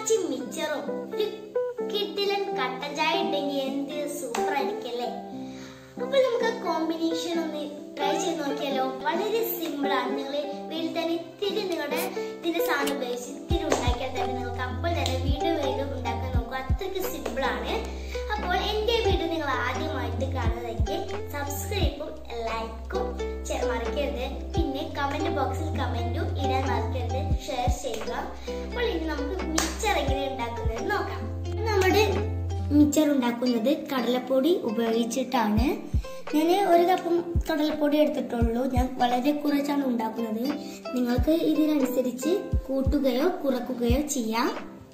കുറച്ച് മിച്ചറും ഒരു കിട്ടിലൻ കട്ടൻ ചായ ഉണ്ടെങ്കിൽ എന്ത് സൂപ്പർ ആയിരിക്കല്ലേ അപ്പൊ നമുക്ക് ആ കോമ്പിനേഷൻ ഒന്ന് ട്രൈ ചെയ്ത് നോക്കിയാലോ വളരെ സിമ്പിൾ ആണ് നിങ്ങൾ വീട്ടിൽ തന്നെ ഇത്തിരി നിങ്ങളുടെ ഇതിന്റെ സാധനം ഉപയോഗിച്ച് ഇത്തിരി ഉണ്ടാക്കിയാൽ തന്നെ നിങ്ങൾക്ക് അപ്പോൾ തന്നെ വീണ്ടും വീണ്ടും ഉണ്ടാക്കാൻ നോക്കും അത്രയ്ക്ക് സിമ്പിൾ ആണ് അപ്പോൾ എന്റെ വീഡിയോ നിങ്ങൾ ആദ്യമായിട്ട് കാണുന്നതെങ്കിൽ സബ്സ്ക്രൈബും ലൈക്കും മറക്കരുത് പിന്നെ കമന്റ് ബോക്സിൽ കമന്റും ഇടാൻ മറക്കരുത് ഷെയർ ചെയ്യുക അപ്പോൾ ഇനി നമുക്ക് മിക്സർ എങ്ങനെ ഉണ്ടാക്കുന്നത് നോക്കാം നമ്മുടെ മിച്ചർ ഉണ്ടാക്കുന്നത് കടലപ്പൊടി ഉപയോഗിച്ചിട്ടാണ് ഞാൻ ഒരു കപ്പം കടലപ്പൊടി എടുത്തിട്ടുള്ളൂ ഞാൻ വളരെ കുറച്ചാണ് ഉണ്ടാക്കുന്നത് നിങ്ങൾക്ക് ഇതിനനുസരിച്ച് കൂട്ടുകയോ കുറക്കുകയോ ചെയ്യാം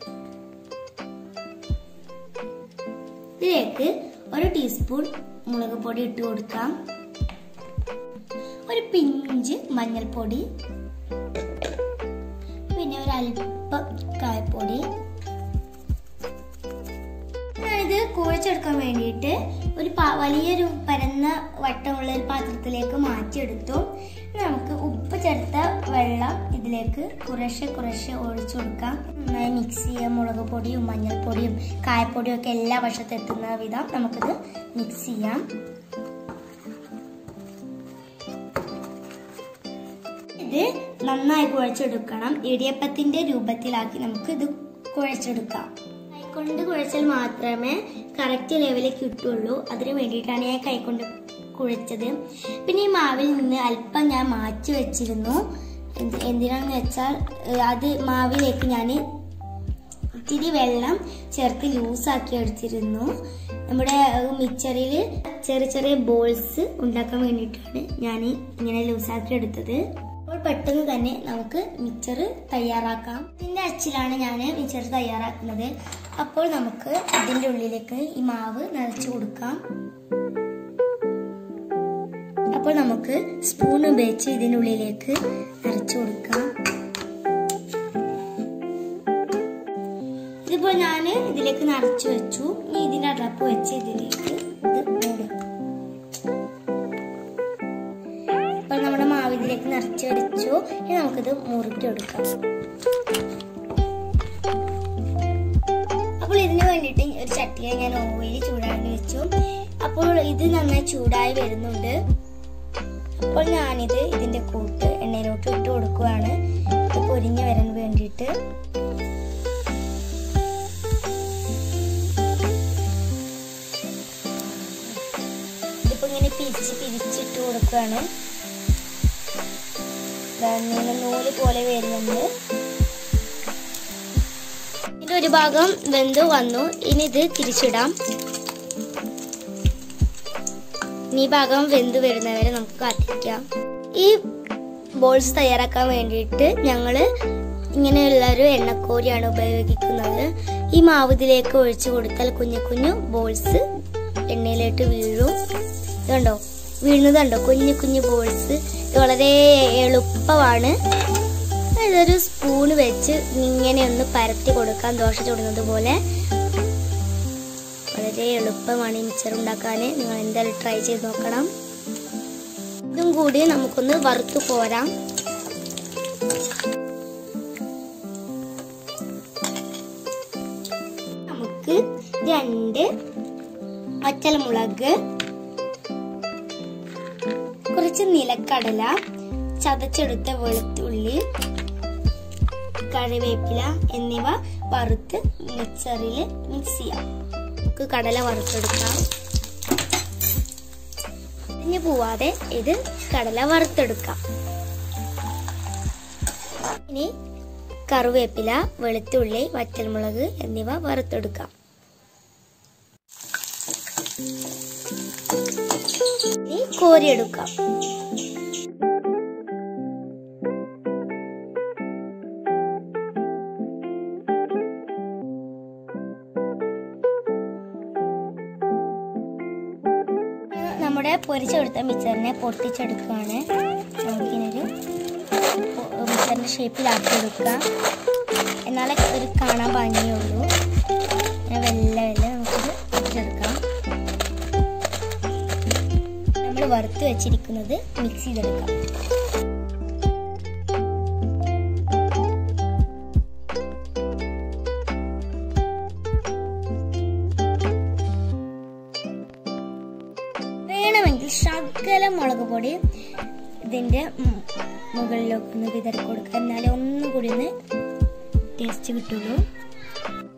ഇതിലേക്ക് ഒരു ടീസ്പൂൺ മുളക് പൊടി ഇട്ട് കൊടുക്കാം ഒരു പിഞ്ച് മഞ്ഞൾപ്പൊടി പിന്നെ ഒരു അല്പം കായപ്പൊടി ഞാനിത് കുഴച്ചെടുക്കാൻ വേണ്ടിയിട്ട് ഒരു പാ- വലിയൊരു പരന്ന വട്ടമുള്ള ഒരു പാത്രത്തിലേക്ക് മാറ്റിയെടുത്തു ഇനി നമുക്ക് ഉപ്പ് ചേർത്ത വെള്ളം ഇതിലേക്ക് കുറേശ്ശെ കുറേശ്ശെ ഒഴിച്ചു കൊടുക്കാം നന്നായി മിക്സ് ചെയ്യാം മുളക് പൊടിയും മഞ്ഞൾപ്പൊടിയും കായപ്പൊടിയും ഒക്കെ എല്ലാ വശത്തും എത്തുന്ന വിധം നമുക്കിത് മിക്സ് ചെയ്യാം ഇത് നന്നായി കുഴച്ചെടുക്കണം ഇടിയപ്പത്തിന്റെ രൂപത്തിലാക്കി നമുക്ക് ഇത് കുഴച്ചെടുക്കാം കൈകൊണ്ട് കുഴച്ചാൽ മാത്രമേ കറക്റ്റ് ലെവലിൽ കിട്ടുള്ളൂ അതിന് വേണ്ടിയിട്ടാണ് ഞാൻ കൈകൊണ്ട് കുഴച്ചത് പിന്നെ ഈ മാവിൽ നിന്ന് അല്പം ഞാൻ മാറ്റി വെച്ചിരുന്നു എന്ത് എന്തിനാണെന്ന് വെച്ചാൽ ഏഹ്, അത് മാവിലേക്ക് ഞാൻ ഇത്തിരി വെള്ളം ചേർത്ത് ലൂസാക്കി എടുത്തിരുന്നു നമ്മുടെ മിക്സറിൽ ചെറിയ ചെറിയ ബോൾസ് ഉണ്ടാക്കാൻ വേണ്ടിയിട്ടാണ് ഞാൻ ഇങ്ങനെ ലൂസാക്കി എടുത്തത് അപ്പോൾ പെട്ടെന്ന് തന്നെ നമുക്ക് മിക്സർ തയ്യാറാക്കാം ഇതിന്റെ അച്ചിലാണ് ഞാൻ മിക്സർ തയ്യാറാക്കുന്നത് അപ്പോൾ നമുക്ക് ഇതിന്റെ ഉള്ളിലേക്ക് ഈ മാവ് നിറച്ചു കൊടുക്കാം അപ്പോൾ നമുക്ക് സ്പൂൺ ഉപയോഗിച്ച് ഇതിനുള്ളിലേക്ക് നിറച്ചു കൊടുക്കാം ഇതിപ്പോൾ ഞാൻ ഇതിലേക്ക് നിറച്ചു വെച്ചു ഇനി ഇതിന്റെ അടപ്പ് വെച്ച് ഇതിലേക്ക് ഇത് മൂടും അപ്പോൾ നമ്മുടെ മാവ് ഇതിലേക്ക് നിറച്ച് വെച്ചു ഇനി നമുക്കിത് മുറുക്കിയെടുക്കാം അപ്പോൾ ഇതിന് വേണ്ടിയിട്ട് ഒരു ചട്ടിയിൽ ഞാൻ ഓയിൽ ചൂടാൻ വെച്ചു അപ്പോൾ ഇത് നന്നായി ചൂടായി വരുന്നുണ്ട് അപ്പോൾ ഞാനിത് ഇതിന്റെ കൂട്ട് എണ്ണയിലോട്ട് ഇട്ട് കൊടുക്കുകയാണ് ഇത് പൊരിഞ്ഞു വരാൻ വേണ്ടിയിട്ട് ഇതിപ്പോ ഇങ്ങനെ പിരിച്ച് പിരിച്ചിട്ട് കൊടുക്കുകയാണ് ദാ ഇങ്ങനെ നൂല് പോലെ വരുന്നുണ്ട് ഇതിന്റെ ഒരു ഭാഗം വെന്ത് വന്നു ഇനി ഇത് തിരിച്ചിടാം ഇനി ഈ ഭാഗം വെന്ത് വരുന്നവരെ നമുക്ക് കാത്തിരിക്കാം ഈ ബോൾസ് തയ്യാറാക്കാൻ വേണ്ടിയിട്ട് ഞങ്ങള് ഇങ്ങനെയുള്ള ഒരു എണ്ണക്കോരിയാണ് ഉപയോഗിക്കുന്നത് ഈ മാവ് ഇതിലേക്ക് ഒഴിച്ചു കൊടുത്താൽ കുഞ്ഞു കുഞ്ഞു ബോൾസ് എണ്ണയിലേക്ക് വീഴും ഇതുണ്ടോ വീഴുന്നത് കണ്ടോ കുഞ്ഞു കുഞ്ഞു ബോൾസ് ഇത് വളരെ എളുപ്പമാണ് ഇതൊരു സ്പൂൺ വെച്ച് ഇങ്ങനെ ഒന്ന് പരത്തി കൊടുക്കാൻ ദോശ ചുടുന്നത് പോലെ വളരെ എളുപ്പമാണ് ഈ മിച്ചർ ഉണ്ടാക്കാൻ നിങ്ങൾ എന്തായാലും ട്രൈ ചെയ്ത് നോക്കണം ഇതും കൂടി നമുക്കൊന്ന് വറുത്തു പോരാം നമുക്ക് രണ്ട് വറ്റൽമുളക് കുറച്ച് നിലക്കടല ചതച്ചെടുത്ത വെളുത്തുള്ളി കറിവേപ്പില എന്നിവ വറുത്ത് മിക്സറിൽ മിക്സ് ചെയ്യാം നമുക്ക് കടല വറുത്തെടുക്കാം ഇനി പോവാതെ ഇത് കടല വറുത്തെടുക്കാം ഇനി കറിവേപ്പില വെളുത്തുള്ളി വറ്റൽമുളക് എന്നിവ വറുത്തെടുക്കാം ഇനി കോരിയെടുക്കാം നമ്മുടെ പൊരിച്ചെടുത്ത മിച്ചറിനെ പൊട്ടിച്ചെടുക്കുകയാണ് നമുക്കിനൊരു മിച്ചറിന്റെ ഷേപ്പിലാക്കി എടുക്കുക എന്നാലേ ഒരു കാണാൻ ഭംഗിയുള്ളൂ ഇങ്ങനെ വെല്ല വെല്ല നമുക്കിത് പൊരിച്ചെടുക്കാം നമ്മൾ വറുത്ത് വെച്ചിരിക്കുന്നത് മിക്സ് ചെയ്തെടുക്കാം ശകലം മുളക് പൊടി ഇതിന്റെ ഉം മുകളിലേക്ക് ഒന്ന് വിതറി കൊടുക്കുക എന്നാലേ ഒന്നും കൂടി ഒന്ന് ടേസ്റ്റ് കിട്ടുള്ളൂ